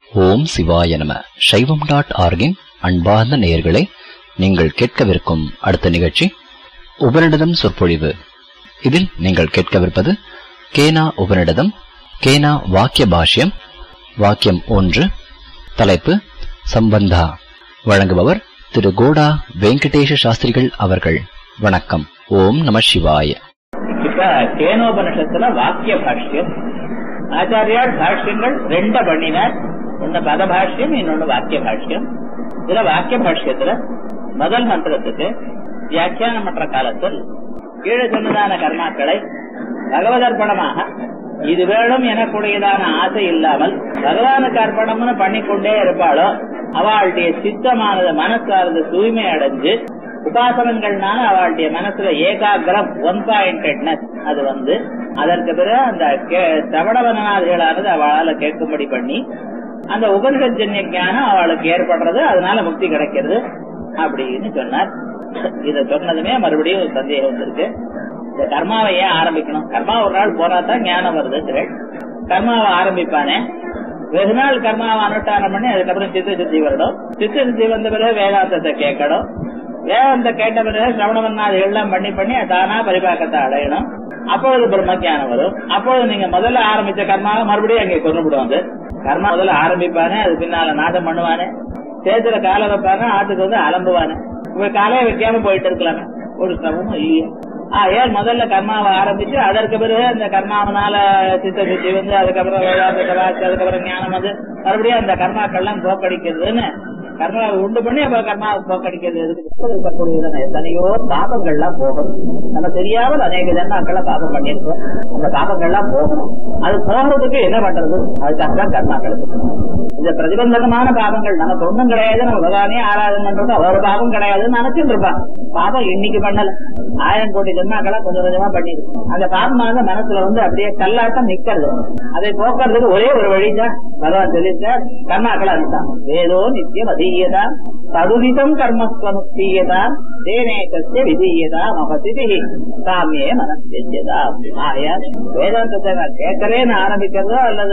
ஓம் சிவாய நம சைவம் டாட் ஆர்கின் அன்பார்ந்த நேயர்களே நீங்கள் கேட்கவிருக்கும் அடுத்த நிகழ்ச்சி உபனிடதம் சொற்பொழிவு இதில் நீங்கள் கேட்கவிருப்பது கேனா உபனிடதம் கேனா வாக்கிய பாஷ்யம் வாக்கியம் ஒன்று தலைப்பு சம்பந்தா வழங்குபவர் திரு கோடா வெங்கடேஷ சாஸ்திரிகள் அவர்கள் வணக்கம் ஓம் நம சிவாய இப்ப கேனோபனிஷத்துல வாக்கிய பாஷ்யம் ஆச்சாரியால் பாஷ்யங்கள் ரெண்ட பண்ணினார் ஒன்னு பத பாஷ்யம் இன்னொன்னு வாக்கிய பாஷ்யம் இதுல வாக்கிய பாஷ்யத்துல முதல் மந்திரத்துக்கு வியாக்கியானம் பண்ற காலத்தில் கீழே சொன்னதான கர்மாக்களை பகவதர்ப்பணமாக இது வேணும் எனக்கூடியதான ஆசை இல்லாமல் பகவானுக்கு அர்ப்பணம்னு பண்ணிக்கொண்டே இருப்பாளோ அவளுடைய சித்தமானது மனசானது தூய்மை அடைஞ்சு உபாசனங்கள்னால அவளுடைய மனசுல ஏகாகிரம் ஒன் பாயிண்டட்னஸ் அது வந்து அதற்கு பிறகு அந்த சவணவனாதிகளானது அவளால கேட்கும்படி பண்ணி அந்த உபனிஷஜன்ய ஞானம் அவளுக்கு ஏற்படுறது அதனால முக்தி கிடைக்கிறது அப்படின்னு சொன்னார் இத சொன்னதுமே மறுபடியும் ஒரு சந்தேகம் வந்திருக்கு இந்த கர்மாவை ஏன் ஆரம்பிக்கணும் கர்மா ஒரு நாள் போனா தான் ஞானம் வருது கர்மாவை ஆரம்பிப்பானே வெகு நாள் கர்மாவை அனுஷ்டானம் பண்ணி அதுக்கப்புறம் சித்த சித்தி வரணும் சித்த சித்தி வந்த பிறகு வேதாந்தத்தை கேட்கணும் வேதாந்த கேட்ட பிறகு சிரவணவன்னா எல்லாம் பண்ணி பண்ணி தானா பரிபாக்கத்தை அடையணும் அப்பொழுது பிரம்ம ஜானம் வரும் அப்பொழுது நீங்க முதல்ல ஆரம்பிச்ச கர்மாவை மறுபடியும் அங்கே கொண்டு விடுவாங்க கர்மா முதல்ல ஆரம்பிப்பானே அது பின்னால நாதம் பண்ணுவானே சேத்துல காலை வைப்பானே ஆத்துக்கு வந்து அலம்புவானே இப்ப காலையை வைக்காம போயிட்டு இருக்கலாமே ஒரு சிரமமும் இல்லையே ஆ ஏன் முதல்ல கர்மாவை ஆரம்பிச்சு அதற்கு பிறகு அந்த கர்மாவனால சித்த சுத்தி வந்து அதுக்கப்புறம் வேதாந்தத்தை வாசி அதுக்கப்புறம் ஞானம் வந்து மறுபடியும் அந்த கர்மாக்கள்லாம் போக்கடிக்கிறதுன்னு கர்மாவை உண்டு பண்ணி அப்ப கர்மாவை போக்கடிக்கிறது இருக்கக்கூடியதான எத்தனையோ பாபங்கள்லாம் போகணும் நம்ம தெரியாமல் அநேக ஜன்மாக்களை பாபம் பண்ணிருக்கோம் அந்த பாபங்கள்லாம் போகணும் அது போகிறதுக்கு என்ன பண்றது அதுக்காக தான் கர்மாக்கள் இந்த பிரதிபந்தகமான பாபங்கள் நமக்கு ஒண்ணும் கிடையாது நம்ம பகவானே ஆராதனை பண்றது ஒரு பாபம் கிடையாதுன்னு நினைச்சுட்டு இருப்பான் பாபம் இன்னைக்கு பண்ணல ஆயிரம் கோடி ஜன்மாக்களா கொஞ்சம் கொஞ்சமா பண்ணிருக்கு அந்த பாபமாக மனசுல வந்து அப்படியே கல்லாட்டம் நிக்கிறது அதை போக்குறதுக்கு ஒரே ஒரு வழிதான் பகவான் சொல்லியிருக்கார் கர்மாக்களை அனுப்பிட்டான் வேதோ நித்தியம் அதீயதா ததுரிதம் கர்மஸ்வனுத்தீயதா தேனேகசிய விதீயதா மகசிதி சாமியே மனசெஞ்சதா ஆயா வேதாந்தத்தை நான் கேட்கறேன்னு ஆரம்பிக்கிறதோ அல்லது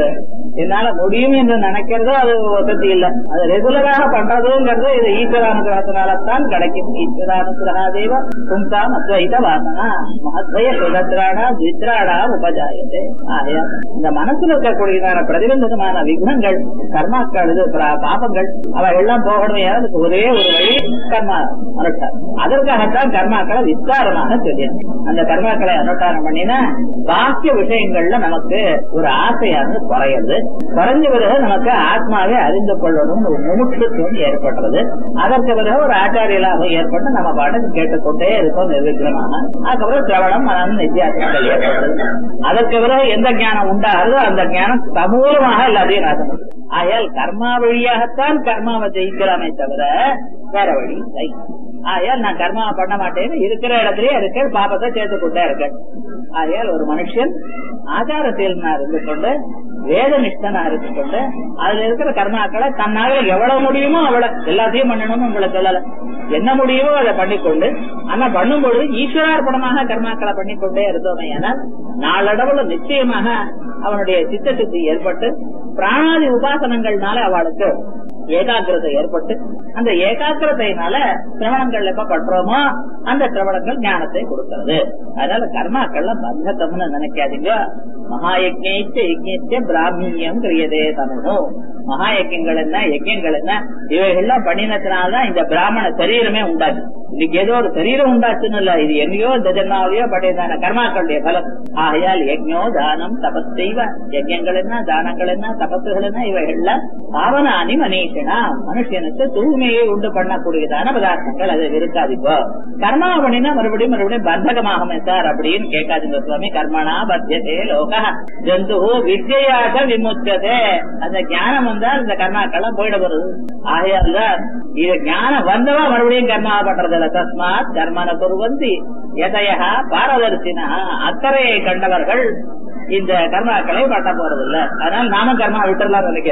என்னால முடியும் என்று நினைக்கிறதோ அது வசதி இல்ல அது ரெகுலராக பண்றதுங்கிறது இது ஈஸ்வரானுகிரகத்தினால்தான் கிடைக்கும் ஈஸ்வரானுகிரகா தேவ பும்சாம் அத்வைத வாசனா மகத்வய சுகத்ராடா தித்ராடா உபஜாயதே ஆயா இந்த மனசுல இருக்கக்கூடியதான பிரதிபந்தகமான விக்னங்கள் கர்மாக்கள் இது பாபங்கள் அவ எல்லாம் போகணும் அதுக்கு ஒரே ஒரு வழி கர்மா அனுஷ்டானம் அதற்காகத்தான் கர்மாக்களை விஸ்தாரமாக தெரியும் அந்த கர்மாக்களை அனுஷ்டானம் பண்ணினா பாக்கிய விஷயங்கள்ல நமக்கு ஒரு ஆசையானது குறையுது குறைஞ்ச பிறகு நமக்கு ஆத்மாவை அறிந்து கொள்ளணும் ஒரு முமுட்சுத்துவம் ஏற்படுறது அதற்கு பிறகு ஒரு ஆச்சாரியலாக ஏற்பட்டு நம்ம பாட்டுக்கு கேட்டுக்கொண்டே இருக்கோம் நிர்விக்கிரமாக அதுக்கப்புறம் சிரவணம் மனம் நித்தியாசங்கள் ஏற்படுறது அதற்கு பிறகு எந்த ஞானம் உண்டாகுதோ அந்த ஞானம் சமூலமாக எல்லாத்தையும் நாசம் ஆகையால் கர்மா வழியாகத்தான் கர்மாவை ஜெயிக்கலாமே தவிர வேற வழி இல்லை ஆகையால் நான் கர்மா பண்ண மாட்டேன்னு இருக்கிற இடத்துலயே இருக்க பாபத்தை சேர்த்து கொண்டே இருக்கேன் ஆகையால் ஒரு மனுஷன் ஆச்சாரத்தில் இருந்து கொண்டு வேத நிஷ்டனா இருந்து கொண்டு அதுல இருக்கிற கர்மாக்களை தன்னால எவ்வளவு முடியுமோ அவ்வளவு எல்லாத்தையும் பண்ணணும்னு உங்களை சொல்லல என்ன முடியுமோ அதை பண்ணிக்கொண்டு ஆனா பண்ணும்பொழுது ஈஸ்வரார்ப்பணமாக கர்மாக்களை பண்ணிக்கொண்டே இருந்தோமே ஆனால் நாளடவுல நிச்சயமாக அவனுடைய சித்த சுத்தி ஏற்பட்டு பிராணாதி உபாசனங்கள்னால அவளுக்கு ஏகாகிரதை ஏற்பட்டு அந்த ஏகாகிரதையினால சிரவணங்கள் எப்ப பண்றோமோ அந்த சிரவணங்கள் ஞானத்தை கொடுக்கிறது அதனால கர்மாக்கள்ல பந்தத்தம்னு நினைக்காதீங்க மகா யஜ்ஞ யஜ்ஞ பிராமியம் கிரியதே தனு மகா யஜ்யங்கள் என்ன யஜ்யங்கள் என்ன இவைகள்லாம் பண்ணினதுனாலதான் இந்த பிராமண சரீரமே உண்டாச்சு இன்னைக்கு ஏதோ ஒரு சரீரம் உண்டாச்சுன்னு இல்ல இது என்னையோ இந்த ஜென்மாவிலையோ பண்ணியதான கர்மாக்களுடைய பலம் ஆகையால் யஜ்ஞோ தானம் தபஸ் செய்வ யஜ்யங்கள் என்ன தானங்கள் என்ன தபசுகள் என்ன இவைகள்ல பாவனானி மனிஷனா மனுஷனுக்கு தூய்மையை உண்டு பண்ணக்கூடியதான பதார்த்தங்கள் அது இருக்காதிப்போ கர்மா பண்ணினா மறுபடியும் மறுபடியும் பந்தகமாகுமே சார் அப்படின்னு கேட்காதுங்க சுவாமி கர்மனா பத்தியதே லோக ஜந்து வித்யாக விமுச்சதே அந்த ஞானம் வந்தால் இந்த கர்மாக்கெல்லாம் போயிட வருது ஆகையால் தான் இது ஞானம் வந்தவா மறுபடியும் கர்மா பண்றது இல்ல தஸ்மாத் கர்மன குருவந்தி எதையா பாரதர்சினா அக்கறையை கண்டவர்கள் இந்த கர்மாக்களை பண்ண போறது இல்ல அதனால நாம கர்மா விட்டுலாம் நினைக்காது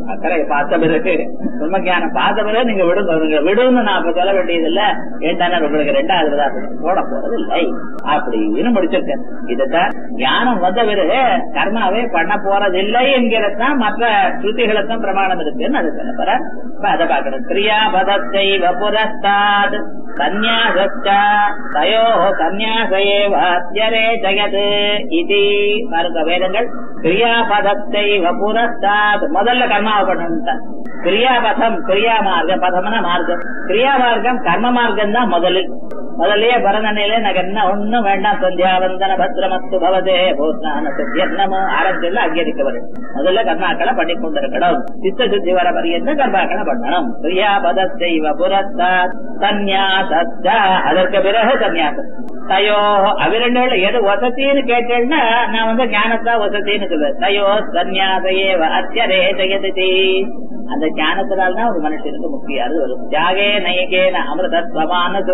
அக்கறை பார்த்த பிறகு பிரம்ம ஞானம் பார்த்த பிறகு நீங்க விடுங்க நீங்க விடுன்னு நான் அப்ப சொல்ல வேண்டியது இல்ல ஏன்டான உங்களுக்கு ரெண்டாவது தான் போட போறது இல்லை அப்படின்னு முடிச்சிருக்கேன் இதுதான் ஞானம் வந்த பிறகு கர்மாவே பண்ண போறதில்லை என்கிறதான் மற்ற ஸ்ருதிகளுக்கும் பிரமாணம் இருக்குன்னு அது சொல்ல போற இப்ப அதை பார்க்கணும் கிரியா பதத்தை வபுரஸ்தாத் சந்நியாசச்ச தயோ சந்நியாசயே வாத்தியரே ஜெகத் இது பாருங்க வேதங்கள் கிரியாபதத்தை வபுரஸ்தாத் முதல்ல கர்மாவை பண்ணணும் கிரியாபதம் கிரியா மார்க்கம் பதம்னா மார்க்கம் கிரியா மார்க்கம் கர்ம மார்க்கம் தான் முதலில் முதல்லயே பரதனையில எனக்கு என்ன ஒண்ணும் வேண்டாம் சந்தியாவந்தன பத்ரமஸ்து பவதே பூஸ்நான சுத்தியன்னமோ ஆரம்பிச்சுல அங்கீகரிக்கவரும் முதல்ல கர்மாக்களை பண்ணி கொண்டிருக்கணும் சித்த சுத்தி வர பரியந்த கர்மாக்களை பண்ணணும் கிரியாபதத்தை புரஸ்தாத் சந்நியாசத்த அதற்கு பிறகு சந்நியாசம் தயோ அவிரண்டுல எது வசத்தின்னு கேட்டேன்னா நான் வந்து ஞானத்தா வசத்தின்னு சொல்லுவேன் தயோ சந்நியாசையே அத்தியரே ஜெயதி அந்த ஞானத்தினால்தான் ஒரு மனுஷனுக்கு முக்கியம் வரும் தியாகே நயகேன அமிர்தத்வமானது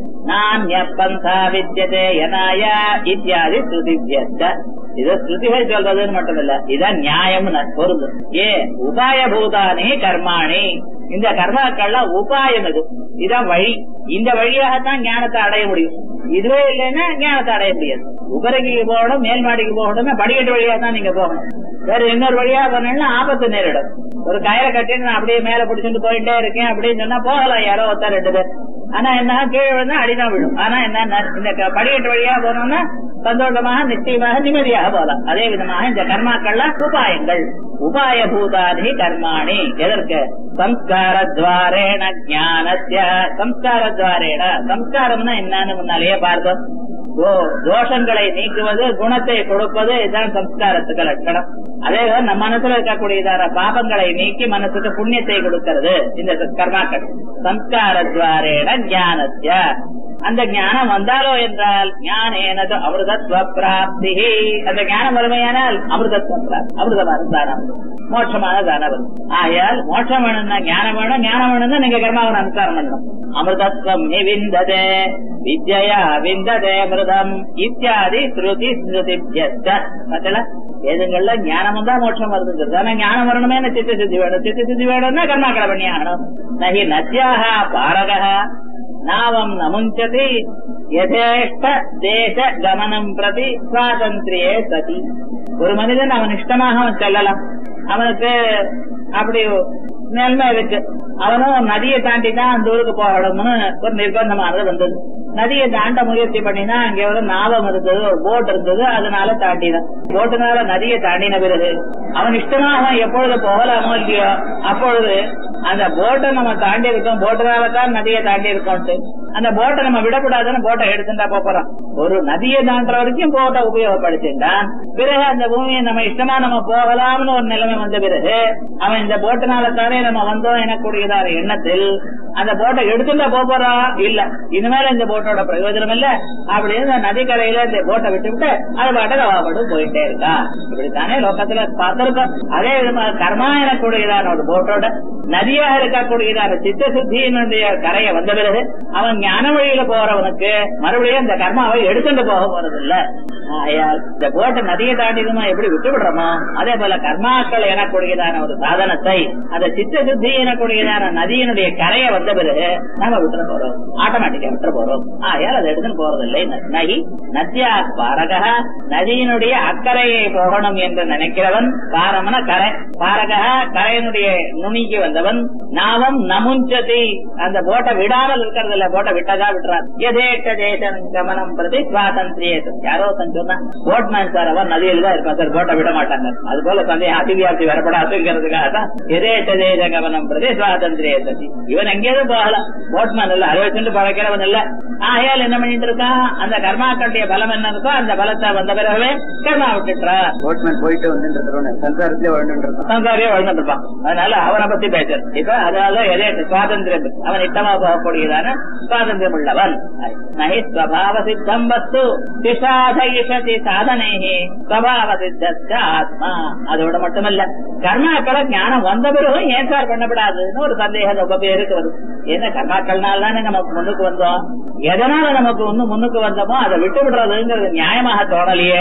நானிய பந்தா வித்தியதே எனாய இத்தியாதி ஸ்ருதிவியத்த இது ஸ்ருதிகள் சொல்றதுன்னு மட்டும் இல்ல இதான் நியாயம் பொருள் ஏ உபாயபூதானே கர்மாணி இந்த கர்மாக்கள்லாம் உபாயம் இது இதான் வழி இந்த வழியாகத்தான் ஞானத்தை அடைய முடியும் இதுவே இல்லைன்னா ஞானத்தை அடைய முடியாது உபரைக்கு போகணும் மேல் மாடிக்கு போகணும்னா படிக்கட்டு வழியா தான் நீங்க போகணும் வேற இன்னொரு வழியா போனீங்கன்னா ஆபத்து நேரிடும் ஒரு கயிறை கட்டிட்டு நான் அப்படியே மேல பிடிச்சிட்டு போயிட்டே இருக்கேன் அப்படின்னு சொன்னா போகலாம் யாரோ ஒருத்தர் ரெண்டு பேர் ஆனா என்ன கீழே விழுந்தா அடிதான் விழும் ஆனா என்ன இந்த படிக்கட்டு வழியா போனோம்னா சந்தோஷமாக நிச்சயமாக நிம்மதியாக போகலாம் அதே விதமாக இந்த கர்மாக்கள்லாம் உபாயங்கள் உபாய பூதாதி கர்மாணி எதற்கு சம்ஸ்கார துவாரேண ஞானஸ்ய சம்ஸ்கார துவாரேண சம்ஸ்காரம்னா என்னன்னு முன்னாலேயே பார்த்தோம் தோஷங்களை நீக்குவது குணத்தை கொடுப்பது இதுதான் சம்ஸ்காரத்துக்கு லட்சணம் அதே நம்ம மனசுல இருக்கக்கூடியதான பாபங்களை நீக்கி மனசுக்கு புண்ணியத்தை கொடுக்கிறது இந்த கர்மாக்கள் சம்ஸ்கார துவாரேன ஞானஸ்ய அந்த ஞானம் வந்தாலோ என்றால் ஞானேனது அமிர்தத்வ பிராப்தி அந்த ஞானம் வறுமையானால் அமிர்தத்வ பிராப்தி அமிர்தமான தானம் மோட்சமான தானம் வரும் ஆகையால் மோட்சம் வேணும்னா ஞானம் வேணும் ஞானம் வேணும்னா நீங்க கர்மாவன் அனுசாரம் பண்ணணும் அமிர்தத்வம் நிவிந்ததே வித்யா விந்ததே அமிர்தம் இத்தியாதி ஸ்ருதி ஸ்ருதி வேதங்கள்ல ஞானம் தான் மோட்சம் வருதுங்கிறது ஆனா ஞானம் வரணுமே சித்த சித்தி வேணும் சித்த சித்தி வேணும்னா கர்மாக்களை பண்ணி ஆகணும் நகி நத்தியாக பாரக நாவம் நமுஞ்சதி யதேஷ்ட தேச கமனம் பிரதி சுவாதந்திரியே சதி ஒரு மனிதன் அவன் இஷ்டமாக அவன் செல்லலாம் அவனுக்கு அப்படி நிலைமை இருக்கு அவனும் நதியை தாண்டி தான் அந்த ஊருக்கு போகணும்னு ஒரு நிர்பந்தமானது வந்தது நதியை தாண்ட முயற்சி பண்ணினா அங்க ஒரு நாவம் இருந்தது ஒரு போட் இருந்தது அதனால தாண்டிதான் போட்டுனால நதியை தாண்டின பிறகு அவன் இஷ்டமாக அவன் எப்பொழுது போகலாமோ இல்லையோ அப்பொழுது அந்த போட்டை நம்ம தாண்டி இருக்கோம் போட்டுனால தான் நதியை தாண்டி இருக்கோம்ட்டு அந்த போட்டை நம்ம விடக்கூடாதுன்னு போட்டை எடுத்துட்டா போறோம் ஒரு நதியை தாண்டுற வரைக்கும் போட்டை உபயோகப்படுத்திட்டான் பிறகு அந்த பூமியை நம்ம இஷ்டமா நம்ம போகலாம்னு ஒரு நிலைமை வந்த பிறகு அவன் இந்த போட்டுனால தானே நம்ம வந்தோம் எனக்கூடியதான எண்ணத்தில் அந்த போட்டை எடுத்துட்டா போறா இல்ல இனிமேல இந்த போட்டோட பிரயோஜனம் இல்ல அப்படின்னு நதிக்கரையில இந்த போட்டை விட்டு விட்டு அது பாட்டு அவப்பட்டு போயிட்டே இருக்கா இப்படித்தானே லோகத்துல பார்த்திருக்கோம் அதே விதமா கர்மா எனக்கூடியதான ஒரு போட்டோட நதியாக இருக்கக்கூடியதான சித்த சுத்தியினுடைய கரையை வந்த பிறகு அவன் ஞான வழியில போறவனுக்கு மறுபடியும் இந்த கர்மாவை எடுத்துட்டு போக போறது இல்ல ஆயால் இந்த போட்ட நதியை தாண்டிதுமா எப்படி விட்டு விடுறோமோ அதே போல கர்மாக்கள் எனக்கூடியதான ஒரு சாதனத்தை அந்த சித்த சுத்தி எனக்கூடியதான நதியினுடைய கரையை வந்த பிறகு நாம விட்டுற போறோம் ஆட்டோமேட்டிக்கா விட்டுற போறோம் ஆயால் அதை எடுத்துன்னு போறதில்லை நகி நத்தியா பாரக நதியினுடைய அக்கறையை போகணும் என்று நினைக்கிறவன் பாரமன கரை பாரக கரையினுடைய நுனிக்கு வந்தவன் நாவம் நமுஞ்சதி அந்த போட்டை விடாமல் இருக்கிறது இல்ல போட்டை விட்டதா விட்டுறான் எதேட்ட தேசம் கமனம் பிரதி சுவாதந்திரியேசம் யாரோ சொன்னா போட்மேன் சார் அவர் நதியில் தான் இருப்பான் சார் போட்டை விட மாட்டாங்க அது போல சந்தேகம் அதிவியாப்தி வரப்படாதுங்கிறதுக்காக தான் எதேட்ட தேச கமனம் பிரதி சுவாதந்திரியேசதி இவன் எங்கேயும் போகலாம் போட்மேன் இல்ல அதை வச்சுட்டு பழக்கிறவன் இல்ல ஆகையால் என்ன பண்ணிட்டு இருக்கான் அந்த கர்மாக்களுடைய பலம் என்ன இருக்கோ அந்த பலத்தை வந்த பிறகு கர்மா விட்டுட்டா போட்மேன் போயிட்டு வந்துட்டு சம்சாரத்திலே வாழ்ந்துட்டு சம்சாரியே வாழ்ந்துட்டு இருப்பான் அதனால அவனை பத்தி பேசுறது இப்ப அதனால எதே சுவாதந்திரம் அவன் இட்டமா போகக்கூடியதான சுவாதந்திரம் உள்ளவன் நகி ஸ்வபாவ சித்தம் வஸ்து திசாதயிஷதி சாதனை ஸ்வபாவ சித்த ஆத்மா அதோட மட்டுமல்ல கர்மாக்களை ஞானம் வந்த பிறகும் ஏன் சார் பண்ணப்படாதுன்னு ஒரு சந்தேகம் ரொம்ப பேருக்கு வருது என்ன கர்மாக்கள்னால தானே நமக்கு முன்னுக்கு வந்தோம் எதனால நமக்கு ஒண்ணு முன்னுக்கு வந்தோமோ அதை விட்டு விடுறதுங்கிறது நியாயமாக தோணலையே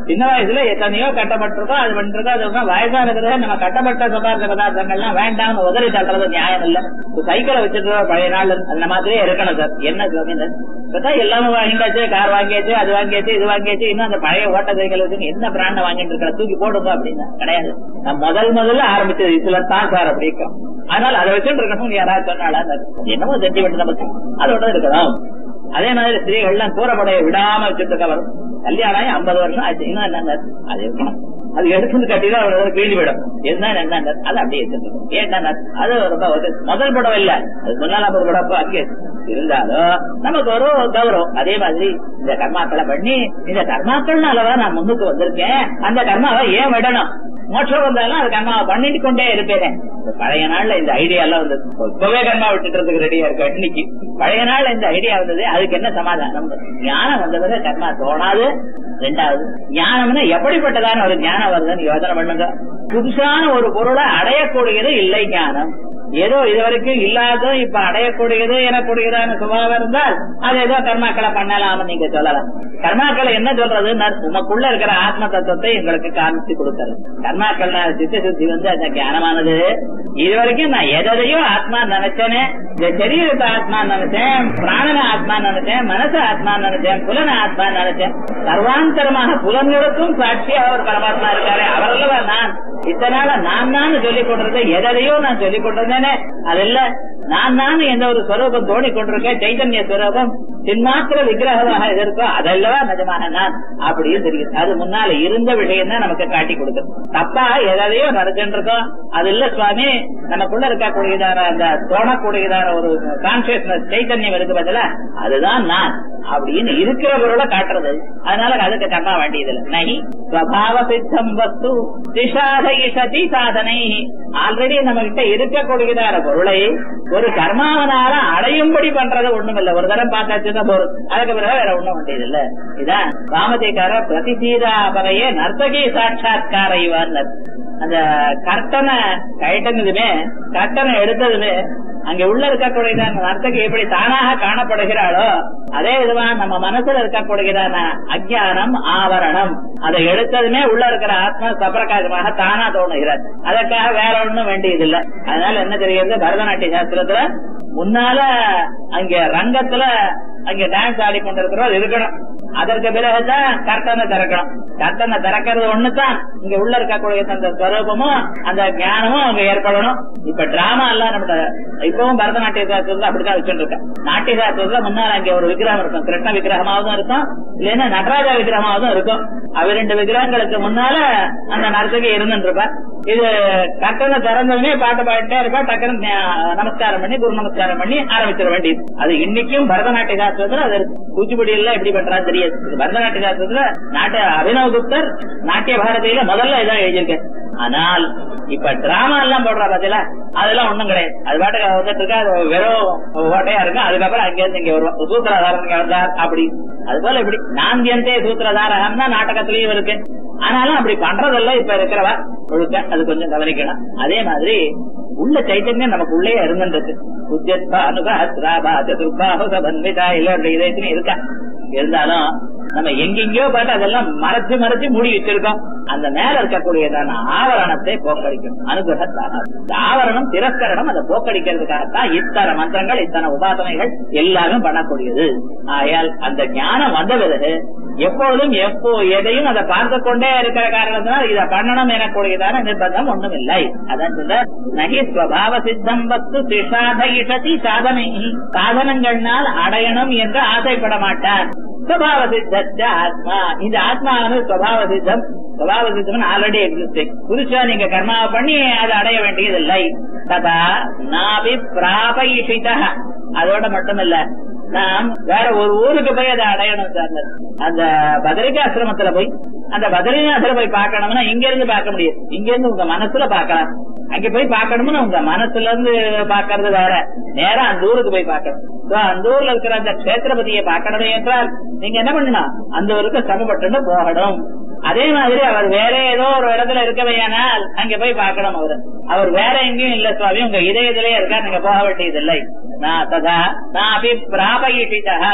சின்ன வயசுல எத்தனையோ கட்டப்பட்டிருக்கோம் அது பண்ணிருக்கோம் அது பண்ணோம். வயசான பிறகு நம்ம கட்டப்பட்ட சுகாதார பதார்த்தங்கள்லாம் வேண்டாம்னு உதறி தள்ளுறது நியாயம் இல்ல சைக்கிளை வச்சுட்டு பழைய நாள் அந்த மாதிரியே இருக்கணும் சார் என்ன சுவாமி இது? இப்பதான் எல்லாமே வாங்கியாச்சு கார் வாங்கியாச்சு அது வாங்கியாச்சு இது வாங்கியாச்சு இன்னும் அந்த பழைய ஓட்ட சைக்கிள் இருக்கு என்ன பிராண்ட வாங்கிட்டு இருக்கிற தூக்கி போடுங்க அப்படின்னா கிடையாது நான் முதல் முதல்ல ஆரம்பிச்சது இதுல தான் சார் அப்படிக்கும் அதனால அதை வச்சுட்டு இருக்கணும் யாராவது சொன்னாலா என்னமோ சென்டிமெண்ட் நமக்கு அதோட இருக்கணும் அதே மாதிரி ஸ்திரீகள்லாம் கூறப்படைய விடாம வச்சுட்டு இருக்க வரும் கல்யாணம் ஆகி ஐம்பது வருஷம் ஆச்சு இன்னும் என்னங்க அது இருக்கணும் அது எடுத்துட்டு கட்டிதான் அவ்வளவு கிழிஞ்சு விடும் என்ன என்ன அது அப்படியே வச்சிருக்கணும் ஏன்னா அது ரொம்ப ஒரு முதல் படம் இல்ல அது முன்னாள் ஐம்பது படம் அப்ப அங்கே இருந்தாலும் நமக்கு ஒரு கௌரவம் அதே மாதிரி இந்த கர்மாக்களை பண்ணி இந்த கர்மாக்கள்னாலதான் நான் முன்னுக்கு வந்திருக்கேன் அந்த கர்மாவை ஏன் விடணும் மோட்சம் வந்தாலும் அது கர்மாவை பண்ணிட்டு கொண்டே இருப்பேனே இந்த பழைய நாள்ல இந்த ஐடியா எல்லாம் வந்தது இப்பவே கர்மா விட்டுறதுக்கு ரெடியா இருக்க இன்னைக்கு பழைய நாள்ல இந்த ஐடியா வந்தது அதுக்கு என்ன சமாதானம் ஞானம் வந்தது கர்மா தோணாது ரெண்டாவது ஞானம்னா எப்படிப்பட்டதான ஒரு ஞானம் வருதுன்னு யோசனை பண்ணுங்க புதுசான ஒரு பொருளை அடையக்கூடியது இல்லை ஞானம் ஏதோ இதுவரைக்கும் இல்லாத இப்ப அடையக்கூடியது எனக்கூடியதான சுபாவம் இருந்தால் அது ஏதோ கர்மாக்களை பண்ணலாம்னு நீங்க சொல்லலாம் கர்மாக்களை என்ன சொல்றது உமக்குள்ள இருக்கிற ஆத்ம தத்துவத்தை எங்களுக்கு காமிச்சு கொடுக்கறது கர்மாக்கள் சித்த சுத்தி வந்து அந்த ஞானமானது இதுவரைக்கும் நான் எதையும் ஆத்மா நினைச்சேனே இந்த சரீரத்தை ஆத்மா நினைச்சேன் பிராணன ஆத்மா நினைச்சேன் மனச ஆத்மா நினைச்சேன் புலன ஆத்மா நினைச்சேன் சர்வாந்தரமாக புலன்களுக்கும் சாட்சியா அவர் பரமாத்மா இருக்காரு அவரல்லவா நான் இத்தனால நான் நான் சொல்லிக் கொண்டிருந்த எதையோ நான் சொல்லிக் கொண்டிருந்தேனே அதெல்ல நான் நான் எந்த ஒரு ஸ்வரூபம் தோணிக் கொண்டிருக்கேன் சைதன்ய ஸ்வரூபம் சின்மாத்திர விக்கிரகமாக இருக்கோ அதல்லவா நிஜமான நான் அப்படின்னு தெரியுது அது முன்னால இருந்த விஷயம் தான் நமக்கு காட்டி கொடுக்குது தப்பா எதையோ நடந்துட்டு இருக்கோம் அது இல்ல சுவாமி நமக்குள்ள இருக்கக்கூடியதான அந்த தோணக்கூடியதான ஒரு கான்சியஸ்னஸ் சைத்தன்யம் இருக்கு பதில அதுதான் நான் அப்படின்னு இருக்கிற பொருளை காட்டுறது அதனால அதுக்கு கர்மா வேண்டியதில்லை நை ஸ்வபாவ சித்தம் வஸ்து திசாதயிஷதி சாதனை ஆல்ரெடி நம்ம கிட்ட இருக்கக்கூடியதான பொருளை ஒரு கர்மாவனால அடையும்படி பண்றது ஒண்ணும் இல்ல ஒரு தரம் பார்த்தாச்சுன்னா போறோம் அதுக்கு பிறகு வேற ஒண்ணும் வேண்டியதில்லை இதான் காமதிக்கார பிரதிசீதாபரையே நர்த்தகி சாட்சா்கார இவான் அந்த கர்த்தனை கழட்டினதுமே கர்த்தனை எடுத்ததுமே அங்க உள்ள இருக்கக்கூடியதான நர்த்தகி எப்படி தானாக காணப்படுகிறாளோ அதே இதுவா நம்ம மனசுல இருக்கக்கூடியதான அஜானம் ஆவரணம் அதை எடுத்ததுமே உள்ள இருக்கிற ஆத்மா சப்பிரகாசமாக தானா தோணுகிறார் அதற்காக வேற ஒண்ணும் வேண்டியதில்லை அதனால என்ன தெரிகிறது பரதநாட்டிய சாஸ்திரத்துல முன்னால அங்க ரங்கத்துல அங்க டான்ஸ் ஆடி கொண்டிருக்கிறோம் இருக்கணும் அதற்கு பிறகுதான் கர்த்தனை திறக்கணும் கர்த்தனை திறக்கிறது ஒண்ணுதான் இங்க உள்ள இருக்கக்கூடிய அந்த ஸ்வரூபமும் அந்த ஞானமும் அங்க ஏற்படணும் இப்ப டிராமா எல்லாம் நம்ம இப்பவும் பரதநாட்டிய சாஸ்திரத்துல அப்படிதான் வச்சுட்டு இருக்கேன் நாட்டிய சாஸ்திரத்துல முன்னால அங்க ஒரு விக்கிரகம் இருக்கும் கிருஷ்ண விக்கிரகமாவதும் இருக்கும் இல்லைன்னா நடராஜா விக்கிரகமாவதும் இருக்கும் அவ ரெண்டு விக்கிரகங்களுக்கு முன்னால அந்த நர்த்தகி இருந்துட்டு இருப்பா இது கட்டண திறந்தவனே பாட்டு பாடிட்டே இருப்பா டக்குனு நமஸ்காரம் பண்ணி குரு நமஸ்காரம் பண்ணி ஆரம்பிச்சிட வேண்டியது அது இன்னைக்கும் பரதநாட்டிய சாஸ்திரத்துல அது கூச்சிப்படி எல்லாம் எப்படி பண்றான்னு தெரியாது இது பரதநாட்டிய சாஸ்திரத்துல நாட்டிய அபினவ குப்தர் நாட்டிய பாரதியில முதல்ல இதான் எழுதியிருக்கேன் ஆனால் இப்ப டிராமா எல்லாம் போடுறா பாத்தீங்களா அதெல்லாம் ஒண்ணும் கிடையாது அது பாட்டுக்கு வந்துட்டு இருக்கா அது வெறும் ஓட்டையா இருக்கும் அதுக்கப்புறம் அங்க இருந்து இங்க வருவோம் சூத்திரதாரன் இங்க வந்தார் அப்படி அது போல இப்படி நாந்தியந்தே சூத்திரதாரகம் தான் நாடகத்திலயும் இருக்கு ஆனாலும் அப்படி பண்றதெல்லாம் இப்ப இருக்கிறவா ஒழுக்க அது கொஞ்சம் கவனிக்கணும் அதே மாதிரி உள்ள சைத்தன்யம் நமக்கு உள்ளே இருந்துருக்கு உத்தியத்பா அனுகா ஸ்ராபா சதுர்பாஹு சபன்விதா இல்ல அப்படி இதயத்திலும் இருக்கா இருந்தாலும் நம்ம எங்கெங்கயோ பார்த்து அதெல்லாம் மறைச்சு மறைச்சு மூடி வச்சிருக்கோம் அந்த மேல இருக்கக்கூடியதான ஆவரணத்தை போக்கடிக்கும் அனுகிரகத்தான இந்த ஆவரணம் திரஸ்கரணம் அதை போக்கடிக்கிறதுக்காகத்தான் இத்தனை மந்திரங்கள் இத்தனை உபாசனைகள் எல்லாமே பண்ணக்கூடியது ஆயால் அந்த ஞானம் வந்த பிறகு எப்பொழுதும் எப்போ எதையும் அதை பார்த்து கொண்டே இருக்கிற காரணத்தினால் இதை பண்ணணும் எனக்கூடியதான நிர்பந்தம் ஒண்ணும் இல்லை அதான் சொல்ற நகி ஸ்வபாவ சித்தம் வஸ்து திஷாத இஷதி சாதனை சாதனங்கள்னால் அடையணும் என்று ஆசைப்பட மாட்டார் ஸ்வபாவ சித்த ஆத்மா இந்த ஆத்மாவானது ஸ்வபாவ சித்தம் ஸ்வபாவ சித்தம் ஆல்ரெடி எக்ஸிஸ்டிங் புதுசா நீங்க கர்மாவை பண்ணி அதை அடைய வேண்டியதில்லை ததா நாபி பிராபயிஷித அதோட மட்டுமில்ல நாம் வேற ஒரு ஊருக்கு போய் அதை அடையணும் சார் அந்த பதரிகாசிரமத்துல போய் அந்த பதரிநாதரை போய் பார்க்கணும்னா இங்க இருந்து பார்க்க முடியாது இங்க இருந்து உங்க மனசுல பார்க்கலாம் அங்க போய் பார்க்கணும்னு உங்க மனசுல இருந்து பாக்குறது வேற நேரா அந்த ஊருக்கு போய் பார்க்கணும் So, அந்த ஊர்ல இருக்கிற அந்த கஷேத்திரபதியை பார்க்கணும் என்றால் நீங்க என்ன பண்ணணும் அந்த ஊருக்கு சமப்பட்டு போகணும் அதே மாதிரி அவர் வேற ஏதோ ஒரு இடத்துல இருக்கவையானால் அங்க போய் பார்க்கணும் அவரு அவர் வேற எங்கேயும் இல்ல சுவாமி உங்க இதயத்திலே இருக்கா நீங்க போக வேண்டியதில்லை நான் ததா நான் அப்படி பிராபயிட்டா